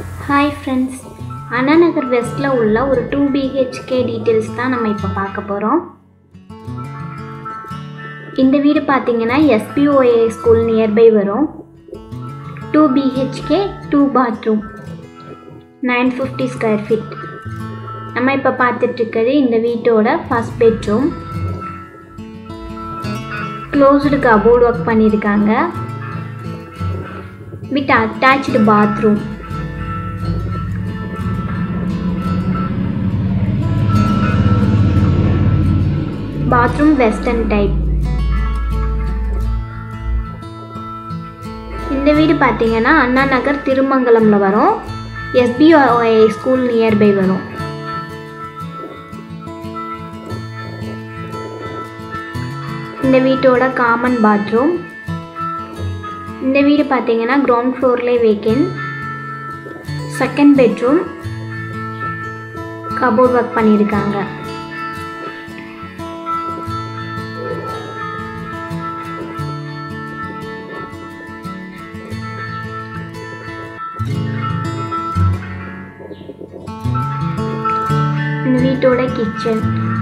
hi friends அண்ணா நகர் வெஸ்ட்டில் உள்ள ஒரு two BHK details தான் நம்ம இப்போ பார்க்க போகிறோம் இந்த வீடு பார்த்தீங்கன்னா எஸ்பிஓஏ ஸ்கூல் நியர்பை வரும் two BHK two bathroom nine fifty square feet நம்ம இப்போ பார்த்துட்ருக்கிறது இந்த வீட்டோட first bedroom closed cupboard work பண்ணியிருக்காங்க with attach bathroom bathroom western type இந்த வீடு பார்த்தீங்கன்னா அண்ணா நகர் திருமங்கலம்ல வரும் எஸ்பிஓஐ ஸ்கூல் நியர்பை வரும் இந்த வீட்டோட காமன் பாத்ரூம் இந்த வீடு பார்த்தீங்கன்னா கிரவுண்ட் ஃப்ளோர்லேயே வேக்கன் செகண்ட் பெட்ரூம் கபோர்ட் ஒர்க் பண்ணியிருக்காங்க இந்த வீட்டோட கிச்சன்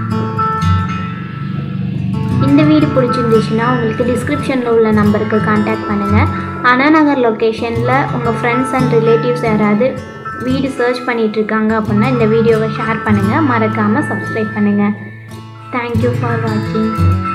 இந்த வீடு பிடிச்சிருந்துச்சுன்னா உங்களுக்கு டிஸ்கிரிப்ஷனில் உள்ள நம்பருக்கு காண்டாக்ட் பண்ணுங்கள் அண்ணா நகர் லொக்கேஷனில் உங்கள் ஃப்ரெண்ட்ஸ் அண்ட் ரிலேட்டிவ்ஸ் யாராவது வீடு சர்ச் பண்ணிகிட்ருக்காங்க அப்படின்னா இந்த வீடியோவை ஷேர் பண்ணுங்கள் மறக்காமல் சப்ஸ்கிரைப் பண்ணுங்கள் தேங்க்யூ ஃபார் வாட்சிங்